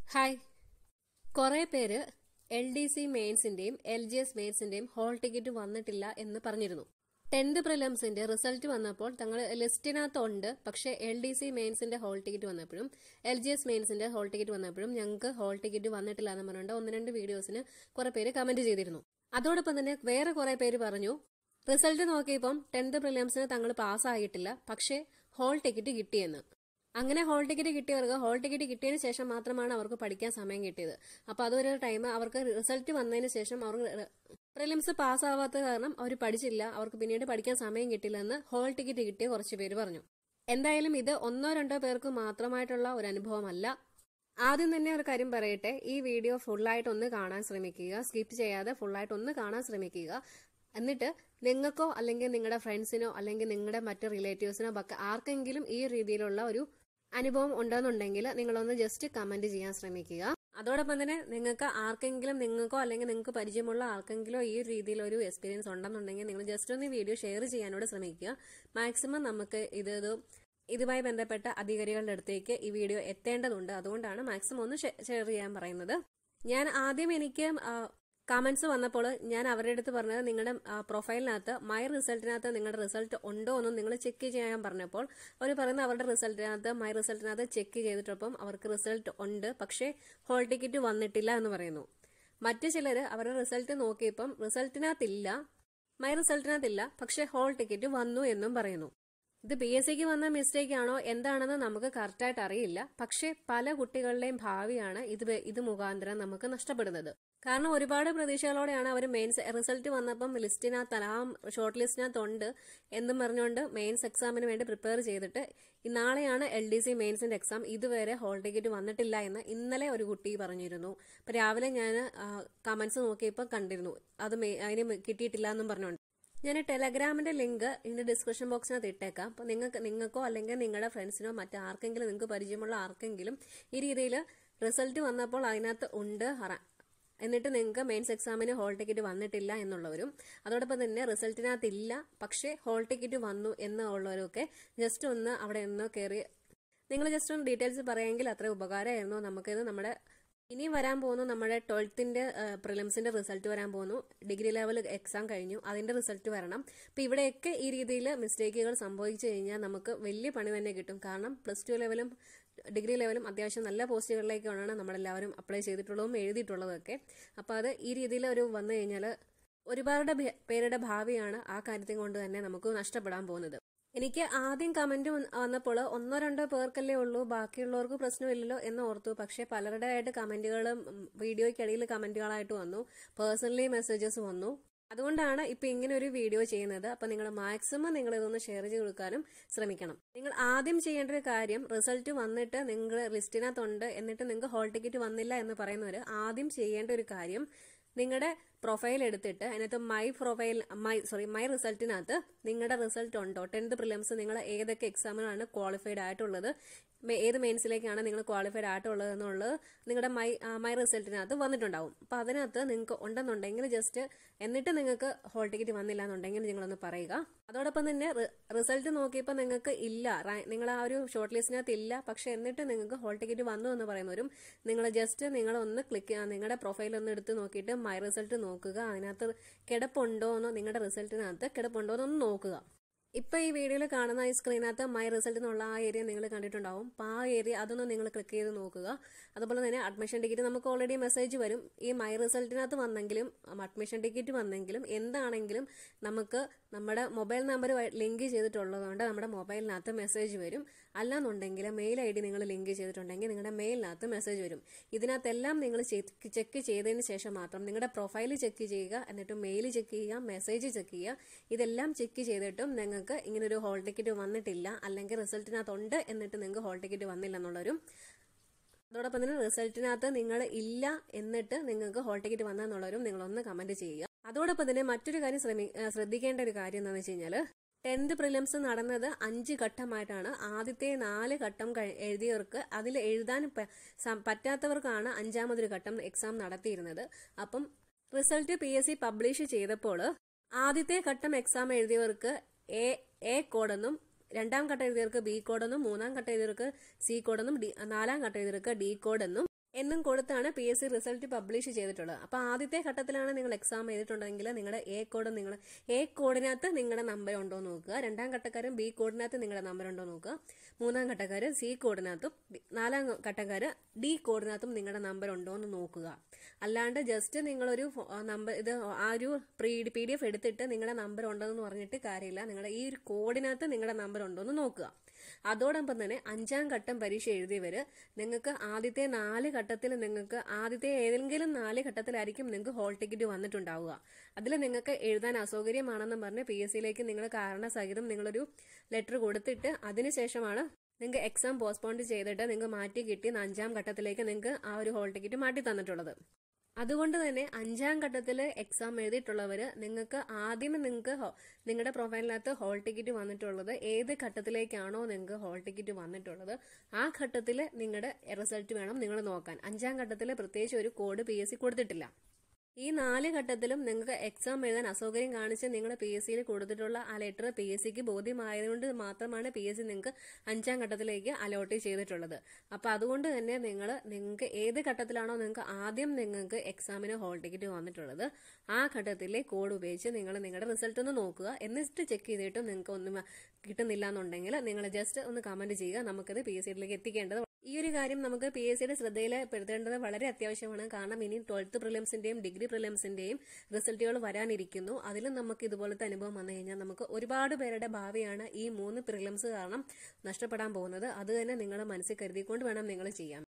hi കുറെ പേര് L D C മെയിൻസിന്റെയും എൽ ജി എസ് മെയിൻസിന്റെയും ഹോൾ ടിക്കറ്റ് വന്നിട്ടില്ല എന്ന് പറഞ്ഞിരുന്നു ടെൻത്ത് പ്രിലംസിന്റെ റിസൾട്ട് വന്നപ്പോൾ തങ്ങൾ ലിസ്റ്റിനകത്തുണ്ട് പക്ഷേ എൽ ഡി സി മെയിൻസിന്റെ ഹോൾ ടിക്കറ്റ് വന്നപ്പോഴും എൽ ജി എസ് മെയിൻസിന്റെ ഹോൾ ടിക്കറ്റ് വന്നപ്പോഴും ഞങ്ങൾക്ക് ഹോൾ ടിക്കറ്റ് വന്നിട്ടില്ല എന്ന് പറഞ്ഞുകൊണ്ട് ഒന്ന് രണ്ട് വീഡിയോസിന് കുറെ പേര് കമന്റ് ചെയ്തിരുന്നു അതോടൊപ്പം തന്നെ വേറെ കുറെ പേര് പറഞ്ഞു റിസൾട്ട് നോക്കിയപ്പം ടെൻത്ത് പ്രിലിംസിന് തങ്ങൾ പാസ്സായിട്ടില്ല പക്ഷേ ഹോൾ ടിക്കറ്റ് കിട്ടിയെന്ന് അങ്ങനെ ഹോൾ ടിക്കറ്റ് കിട്ടിയവർക്ക് ഹോൾ ടിക്കറ്റ് കിട്ടിയതിന് ശേഷം മാത്രമാണ് അവർക്ക് പഠിക്കാൻ സമയം കിട്ടിയത് അപ്പൊ അതൊരു ടൈം അവർക്ക് റിസൾട്ട് വന്നതിന് ശേഷം അവർക്ക് പ്രിലിംസ് പാസ്സാവാത്ത കാരണം അവർ പഠിച്ചില്ല അവർക്ക് പിന്നീട് പഠിക്കാൻ സമയം കിട്ടില്ല എന്ന് ഹോൾ ടിക്കറ്റ് കിട്ടിയ കുറച്ച് പേര് പറഞ്ഞു എന്തായാലും ഇത് ഒന്നോ രണ്ടോ പേർക്ക് മാത്രമായിട്ടുള്ള ഒരു അനുഭവമല്ല ആദ്യം തന്നെ ഒരു കാര്യം പറയട്ടെ ഈ വീഡിയോ ഫുള്ളായിട്ട് ഒന്ന് കാണാൻ ശ്രമിക്കുക സ്കിപ്പ് ചെയ്യാതെ ഫുള്ളായിട്ട് ഒന്ന് കാണാൻ ശ്രമിക്കുക എന്നിട്ട് നിങ്ങൾക്കോ അല്ലെങ്കിൽ നിങ്ങളുടെ ഫ്രണ്ട്സിനോ അല്ലെങ്കിൽ നിങ്ങളുടെ മറ്റു റിലേറ്റീവ്സിനോ ഒക്കെ ആർക്കെങ്കിലും ഈ രീതിയിലുള്ള ഒരു അനുഭവം ഉണ്ടെന്നുണ്ടെങ്കിൽ നിങ്ങളൊന്ന് ജസ്റ്റ് കമന്റ് ചെയ്യാൻ ശ്രമിക്കുക അതോടൊപ്പം തന്നെ നിങ്ങൾക്ക് ആർക്കെങ്കിലും നിങ്ങൾക്കോ അല്ലെങ്കിൽ നിങ്ങൾക്ക് പരിചയമുള്ള ആർക്കെങ്കിലോ ഈ രീതിയിൽ ഒരു എക്സ്പീരിയൻസ് ഉണ്ടെന്നുണ്ടെങ്കിൽ നിങ്ങൾ ജസ്റ്റ് ഒന്ന് വീഡിയോ ഷെയർ ചെയ്യാനോട് ശ്രമിക്കുക മാക്സിമം നമുക്ക് ഇത് ഇത് ഇതുമായി ബന്ധപ്പെട്ട അധികാരികളുടെ അടുത്തേക്ക് ഈ വീഡിയോ എത്തേണ്ടതുണ്ട് അതുകൊണ്ടാണ് മാക്സിമം ഒന്ന് ഷെയർ ചെയ്യാൻ പറയുന്നത് ഞാൻ ആദ്യം എനിക്ക് കമന്റ്സ് വന്നപ്പോൾ ഞാൻ അവരുടെ അടുത്ത് പറഞ്ഞത് നിങ്ങളുടെ പ്രൊഫൈലിനകത്ത് മൈ റിസൾട്ടിനകത്ത് നിങ്ങളുടെ റിസൾട്ട് ഉണ്ടോ എന്നും നിങ്ങൾ ചെക്ക് ചെയ്യാൻ പറഞ്ഞപ്പോൾ അവർ പറയുന്ന അവരുടെ റിസൾട്ടിനകത്ത് മൈ റിസൾട്ടിനകത്ത് ചെക്ക് ചെയ്തിട്ടപ്പം അവർക്ക് റിസൾട്ട് ഉണ്ട് പക്ഷേ ഹോൾ ടിക്കറ്റ് വന്നിട്ടില്ല എന്ന് പറയുന്നു മറ്റു ചിലർ അവരുടെ റിസൾട്ട് നോക്കിയപ്പം റിസൾട്ടിനകത്തില്ല മൈ റിസൾട്ടിനകത്തില്ല പക്ഷേ ഹോൾ ടിക്കറ്റ് വന്നു എന്നും പറയുന്നു ഇത് പി എസ് സിക്ക് വന്ന മിസ്റ്റേക്ക് ആണോ എന്താണെന്ന് നമുക്ക് കറക്റ്റായിട്ട് അറിയില്ല പക്ഷേ പല കുട്ടികളുടെയും ഭാവിയാണ് ഇത് ഇത് മുഖാന്തരം നമുക്ക് നഷ്ടപ്പെടുന്നത് കാരണം ഒരുപാട് പ്രതീക്ഷകളോടെയാണ് അവർ മെയിൻസ് റിസൾട്ട് വന്നപ്പം ലിസ്റ്റിനകത്ത് ആ ഷോർട്ട് ലിസ്റ്റിനകത്തുണ്ട് എന്നും പറഞ്ഞുകൊണ്ട് മെയിൻസ് എക്സാമിന് വേണ്ടി പ്രിപ്പയർ ചെയ്തിട്ട് നാളെയാണ് എൽ ഡി സി മെയിൻസിന്റെ എക്സാം ഇതുവരെ ഹോൾ ടിക്കറ്റ് വന്നിട്ടില്ല എന്ന് ഇന്നലെ ഒരു കുട്ടി പറഞ്ഞിരുന്നു അപ്പൊ രാവിലെ ഞാൻ കമന്റ്സ് നോക്കിയപ്പോൾ കണ്ടിരുന്നു അത് അതിന് കിട്ടിയിട്ടില്ല എന്നും പറഞ്ഞുകൊണ്ട് ഞാൻ ടെലഗ്രാമിന്റെ ലിങ്ക് ഇതിന്റെ ഡിസ്ക്രിപ്ഷൻ ബോക്സിനകത്ത് ഇട്ടേക്കാം അപ്പൊ നിങ്ങൾക്ക് നിങ്ങൾക്കോ അല്ലെങ്കിൽ നിങ്ങളുടെ ഫ്രണ്ട്സിനോ മറ്റാർക്കെങ്കിലും നിങ്ങൾക്ക് പരിചയമുള്ള ആർക്കെങ്കിലും ഈ രീതിയിൽ റിസൾട്ട് വന്നപ്പോൾ അതിനകത്ത് ഉണ്ട് എന്നിട്ട് നിങ്ങൾക്ക് മെയിൻസ് എക്സാമിന് ഹോൾ ടിക്കറ്റ് വന്നിട്ടില്ല എന്നുള്ളവരും അതോടൊപ്പം തന്നെ റിസൾട്ടിനകത്ത് ഇല്ല പക്ഷേ ഹോൾ ടിക്കറ്റ് വന്നു എന്നുള്ളവരൊക്കെ ജസ്റ്റ് ഒന്ന് അവിടെ ഒന്ന് കയറി നിങ്ങൾ ജസ്റ്റ് ഒന്ന് ഡീറ്റെയിൽസ് പറയുമെങ്കിൽ അത്ര ഉപകാരമായിരുന്നു നമുക്കിത് നമ്മുടെ ഇനി വരാൻ പോകുന്നു നമ്മുടെ ട്വൽത്തിന്റെ പ്രിലിംസിന്റെ റിസൾട്ട് വരാൻ പോകുന്നു ഡിഗ്രി ലെവൽ എക്സാം കഴിഞ്ഞു അതിന്റെ റിസൾട്ട് വരണം അപ്പൊ ഇവിടെയൊക്കെ ഈ രീതിയിൽ മിസ്റ്റേക്കുകൾ സംഭവിച്ചു കഴിഞ്ഞാൽ നമുക്ക് വലിയ പണി തന്നെ കിട്ടും കാരണം പ്ലസ് ടു ലെവലും ഡിഗ്രി ലെവലും അത്യാവശ്യം നല്ല പോസ്റ്റുകളിലേക്കാണ് നമ്മളെല്ലാവരും അപ്ലൈ ചെയ്തിട്ടുള്ളതും എഴുതിയിട്ടുള്ളതൊക്കെ അപ്പൊ അത് ഈ രീതിയിൽ ഒരു വന്നു കഴിഞ്ഞാൽ ഒരുപാട് പേരുടെ ഭാവിയാണ് ആ കാര്യത്തിൽ കൊണ്ട് തന്നെ നമുക്ക് നഷ്ടപ്പെടാൻ പോകുന്നത് എനിക്ക് ആദ്യം കമന്റ് വന്നപ്പോൾ ഒന്നോ രണ്ടോ പേർക്കല്ലേ ഉള്ളൂ ബാക്കിയുള്ളവർക്ക് പ്രശ്നമില്ലല്ലോ എന്ന് ഓർത്തു പക്ഷെ പലരുടെ ആയിട്ട് കമന്റുകളും വീഡിയോയ്ക്കിടയിൽ കമന്റുകളായിട്ട് വന്നു പേഴ്സണലി മെസ്സേജസ് വന്നു അതുകൊണ്ടാണ് ഇപ്പൊ ഇങ്ങനെ ഒരു വീഡിയോ ചെയ്യുന്നത് അപ്പൊ നിങ്ങൾ മാക്സിമം നിങ്ങൾ ഇതൊന്ന് ഷെയർ ചെയ്ത് കൊടുക്കാനും ശ്രമിക്കണം നിങ്ങൾ ആദ്യം ചെയ്യേണ്ട ഒരു കാര്യം റിസൾട്ട് വന്നിട്ട് നിങ്ങൾ ലിസ്റ്റിനകത്തുണ്ട് എന്നിട്ട് നിങ്ങൾക്ക് ഹോൾ ടിക്കറ്റ് വന്നില്ല എന്ന് പറയുന്നവർ ആദ്യം ചെയ്യേണ്ട ഒരു കാര്യം നിങ്ങളുടെ പ്രൊഫൈൽ എടുത്തിട്ട് അതിനകത്ത് my profile my sorry my റിസൾട്ടിനകത്ത് നിങ്ങളുടെ റിസൾട്ട് ഉണ്ടോ ടെൻത്ത് പ്രിലിംസ് നിങ്ങൾ ഏതൊക്കെ എക്സാമിനാണ് ക്വാളിഫൈഡ് ആയിട്ടുള്ളത് ഏത് മെയിൻസിലേക്കാണ് നിങ്ങൾ ക്വാളിഫൈഡ് ആയിട്ടുള്ളത് എന്നുള്ളത് നിങ്ങളുടെ മൈ മൈ റിസൾട്ടിനകത്ത് വന്നിട്ടുണ്ടാവും അപ്പൊ അതിനകത്ത് നിങ്ങൾക്ക് ഉണ്ടെന്നുണ്ടെങ്കിൽ ജസ്റ്റ് എന്നിട്ട് നിങ്ങൾക്ക് ഹോൾ ടിക്കറ്റ് വന്നില്ല എന്നുണ്ടെങ്കിൽ നിങ്ങളൊന്ന് പറയുക അതോടൊപ്പം തന്നെ റിസൾട്ട് നോക്കിയപ്പോൾ നിങ്ങൾക്ക് ഇല്ല നിങ്ങൾ ആ ഒരു ഷോർട്ട് ലിസ്റ്റിനകത്ത് ഇല്ല പക്ഷെ എന്നിട്ട് നിങ്ങൾക്ക് ഹോൾ ടിക്കറ്റ് വന്നു എന്ന് പറയുന്നവരും നിങ്ങൾ ജസ്റ്റ് നിങ്ങൾ ഒന്ന് ക്ലിക്ക് നിങ്ങളുടെ പ്രൊഫൈൽ ഒന്ന് എടുത്ത് നോക്കിയിട്ട് മൈ റിസൾട്ട് നോക്കുക അതിനകത്ത് കിടപ്പുണ്ടോ എന്നോ നിങ്ങളുടെ റിസൾട്ടിനകത്ത് കിടപ്പുണ്ടോ എന്നൊന്ന് നോക്കുക ഇപ്പൊ ഈ വീഡിയോയിൽ കാണുന്ന ഈ സ്ക്രീനകത്ത് മൈ റിസൾട്ട് എന്നുള്ള ആ ഏരിയ നിങ്ങൾ കണ്ടിട്ടുണ്ടാവും അപ്പൊ ആ ഏരിയ അതൊന്ന് നിങ്ങൾ ക്ലിക്ക് ചെയ്ത് നോക്കുക അതുപോലെ തന്നെ അഡ്മിഷൻ ടിക്കറ്റ് നമുക്ക് ഓൾറെഡി മെസ്സേജ് വരും ഈ മൈ റിസൾട്ടിനകത്ത് വന്നെങ്കിലും അഡ്മിഷൻ ടിക്കറ്റ് വന്നെങ്കിലും എന്താണെങ്കിലും നമുക്ക് നമ്മുടെ മൊബൈൽ നമ്പർ ലിങ്ക് ചെയ്തിട്ടുള്ളതുകൊണ്ട് നമ്മുടെ മൊബൈലിനകത്ത് മെസ്സേജ് വരും അല്ലാന്നുണ്ടെങ്കിൽ മെയിൽ ഐ ഡി നിങ്ങൾ ലിങ്ക് ചെയ്തിട്ടുണ്ടെങ്കിൽ നിങ്ങളുടെ മെയിലിനകത്ത് മെസ്സേജ് വരും ഇതിനകത്തെല്ലാം നിങ്ങൾ ചെക്ക് ചെയ്തതിന് ശേഷം മാത്രം നിങ്ങളുടെ പ്രൊഫൈൽ ചെക്ക് ചെയ്യുക എന്നിട്ട് മെയിൽ ചെക്ക് ചെയ്യുക മെസ്സേജ് ചെക്ക് ചെയ്യുക ഇതെല്ലാം ചെക്ക് ചെയ്തിട്ടും നിങ്ങൾക്ക് നിങ്ങൾക്ക് ഇങ്ങനെ ഒരു ഹോൾ ടിക്കറ്റ് വന്നിട്ടില്ല അല്ലെങ്കിൽ റിസൾട്ടിനകത്തുണ്ട് എന്നിട്ട് നിങ്ങൾക്ക് ഹോൾ ടിക്കറ്റ് വന്നില്ല എന്നുള്ളൊരു അതോടൊപ്പം തന്നെ റിസൾട്ടിനകത്ത് നിങ്ങൾ ഇല്ല എന്നിട്ട് നിങ്ങൾക്ക് ഹോൾ ടിക്കറ്റ് വന്നെന്നുള്ളവരും നിങ്ങളൊന്ന് കമന്റ് ചെയ്യുക അതോടൊപ്പം തന്നെ മറ്റൊരു കാര്യം ശ്രദ്ധിക്കേണ്ട ഒരു കാര്യം എന്താണെന്ന് വെച്ച് കഴിഞ്ഞാൽ ടെൻത്ത് പ്രിലിംസ് നടന്നത് അഞ്ച് ഘട്ടമായിട്ടാണ് ആദ്യത്തെ നാല് ഘട്ടം എഴുതിയവർക്ക് അതിൽ എഴുതാൻ പറ്റാത്തവർക്കാണ് അഞ്ചാമതൊരു ഘട്ടം എക്സാം നടത്തിയിരുന്നത് അപ്പം result P S C publish ചെയ്തപ്പോൾ ആദ്യത്തെ ഘട്ടം എക്സാം എഴുതിയവർക്ക് എ എ കോഡെന്നും രണ്ടാം ഘട്ടം എഴുതിയവർക്ക് ബി കോഡെന്നും മൂന്നാം ഘട്ടം എഴുതിയവർക്ക് സി കോഡെന്നും ഡി നാലാം ഘട്ടം എഴുതിയവർക്ക് ഡി കോഡെന്നും എന്നും കൊടുത്താണ് P S C result publish ചെയ്തിട്ടുള്ളത് അപ്പോൾ ആദ്യത്തെ ഘട്ടത്തിലാണ് നിങ്ങൾ എക്സാം ചെയ്തിട്ടുണ്ടെങ്കിൽ നിങ്ങളുടെ എ കോഡ് നിങ്ങൾ എ കോഡിനകത്ത് നിങ്ങളുടെ നമ്പർ ഉണ്ടോ എന്ന് നോക്കുക രണ്ടാം ഘട്ടക്കാരും ബി കോഡിനകത്ത് നിങ്ങളുടെ നമ്പർ ഉണ്ടോ എന്ന് നോക്കുക മൂന്നാം ഘട്ടക്കാർ സി കോഡിനകത്തും ബി- നാലാം ഘട്ടക്കാർ ഡി കോഡിനകത്തും നിങ്ങളുടെ നമ്പർ ഉണ്ടോ എന്ന് നോക്കുക അല്ലാണ്ട് ജസ്റ്റ് നിങ്ങളൊരു ഫോ- ആ നമ്പർ ഇത് ആ ഒരു പ്രീ പി ഡി എഫ് എടുത്തിട്ട് നിങ്ങളുടെ നമ്പർ ഉണ്ടോ എന്ന് പറഞ്ഞിട്ട് കാര്യമില്ല നിങ്ങളുടെ ഈ ഒരു കോഡിനകത്ത് നിങ്ങളുടെ നമ്പർ ഉണ്ടോ എന്ന് നോക്കുക അതോടൊപ്പം തന്നെ അഞ്ചാം ഘട്ടം പരീക്ഷ എഴുതിയവര് നിങ്ങൾക്ക് ആദ്യത്തെ നാല് ഘട്ടത്തിൽ നിങ്ങൾക്ക് ആദ്യത്തെ ഏതെങ്കിലും നാല് ഘട്ടത്തിലായിരിക്കും നിങ്ങൾക്ക് ഹോൾ ടിക്കറ്റ് വന്നിട്ടുണ്ടാവുക അതിൽ നിങ്ങൾക്ക് എഴുതാൻ അസൗകര്യമാണെന്നും പറഞ്ഞ് പി എസ് സിയിലേക്ക് നിങ്ങൾ കാരണസഹിതം നിങ്ങളൊരു ലെറ്റർ കൊടുത്തിട്ട് അതിനുശേഷമാണ് നിങ്ങൾക്ക് എക്സാം പോസ്റ്റ്പോണ്ട് ചെയ്തിട്ട് നിങ്ങൾക്ക് മാറ്റി കിട്ടി അഞ്ചാം ഘട്ടത്തിലേക്ക് നിങ്ങൾക്ക് ആ ഒരു ഹോൾ ടിക്കറ്റ് മാറ്റി തന്നിട്ടുള്ളത് അതുകൊണ്ട് തന്നെ അഞ്ചാം ഘട്ടത്തിൽ എക്സാം എഴുതിയിട്ടുള്ളവർ നിങ്ങൾക്ക് ആദ്യം നിങ്ങൾക്ക് നിങ്ങളുടെ പ്രൊഫൈലിനകത്ത് ഹോൾ ടിക്കറ്റ് വന്നിട്ടുള്ളത് ഏത് ഘട്ടത്തിലേക്കാണോ നിങ്ങൾക്ക് ഹോൾ ടിക്കറ്റ് വന്നിട്ടുള്ളത് ആ ഘട്ടത്തിൽ നിങ്ങളുടെ റിസൾട്ട് വേണം നിങ്ങൾ നോക്കാൻ അഞ്ചാം ഘട്ടത്തിൽ പ്രത്യേകിച്ച് ഒരു കോഡ് പി എസ് സി കൊടുത്തിട്ടില്ല ഈ നാല് ഘട്ടത്തിലും നിങ്ങൾക്ക് എക്സാം എഴുതാൻ അസൗകര്യം കാണിച്ച് നിങ്ങൾ പി എസ് സിയിൽ കൊടുത്തിട്ടുള്ള ആ ലെറ്റർ പി എസ് സിക്ക് ബോധ്യമായതുകൊണ്ട് മാത്രമാണ് പി എസ് സി നിങ്ങൾക്ക് അഞ്ചാം ഘട്ടത്തിലേക്ക് അലോട്ട് ചെയ്തിട്ടുള്ളത് അപ്പോൾ അതുകൊണ്ട് തന്നെ നിങ്ങൾ നിങ്ങൾക്ക് ഏത് ഘട്ടത്തിലാണോ നിങ്ങൾക്ക് ആദ്യം നിങ്ങൾക്ക് എക്സാമിന് ഹോൾ ടിക്കറ്റ് വന്നിട്ടുള്ളത് ആ ഘട്ടത്തിലെ കോഡ് ഉപയോഗിച്ച് നിങ്ങൾ നിങ്ങളുടെ റിസൾട്ട് ഒന്ന് നോക്കുക എന്നിട്ട് ചെക്ക് ചെയ്തിട്ട് നിങ്ങൾക്ക് ഒന്നും കിട്ടുന്നില്ല എന്നുണ്ടെങ്കിൽ നിങ്ങൾ ജസ്റ്റ് ഒന്ന് കമന്റ് ചെയ്യുക നമുക്കത് പി എസ് സിയിലേക്ക് എത്തിക്കേണ്ടത് ഈ ഒരു കാര്യം നമുക്ക് പി എസ് സിയുടെ ശ്രദ്ധയിൽപ്പെടുത്തേണ്ടത് വളരെ അത്യാവശ്യമാണ് കാരണം ഇനി ട്വൽത്ത് പ്രിലിംസിന്റെയും ഡിഗ്രി പ്രിലിംസിന്റെയും റിസൾട്ടുകൾ വരാനിരിക്കുന്നു അതിലും നമുക്ക് ഇതുപോലത്തെ അനുഭവം വന്നു കഴിഞ്ഞാൽ നമുക്ക് ഒരുപാട് പേരുടെ ഭാവിയാണ് ഈ മൂന്ന് പ്രിലിംസ് കാരണം നഷ്ടപ്പെടാൻ പോകുന്നത് അത് തന്നെ നിങ്ങൾ മനസ്സിൽ കരുതിക്കൊണ്ട് വേണം നിങ്ങൾ ചെയ്യാൻ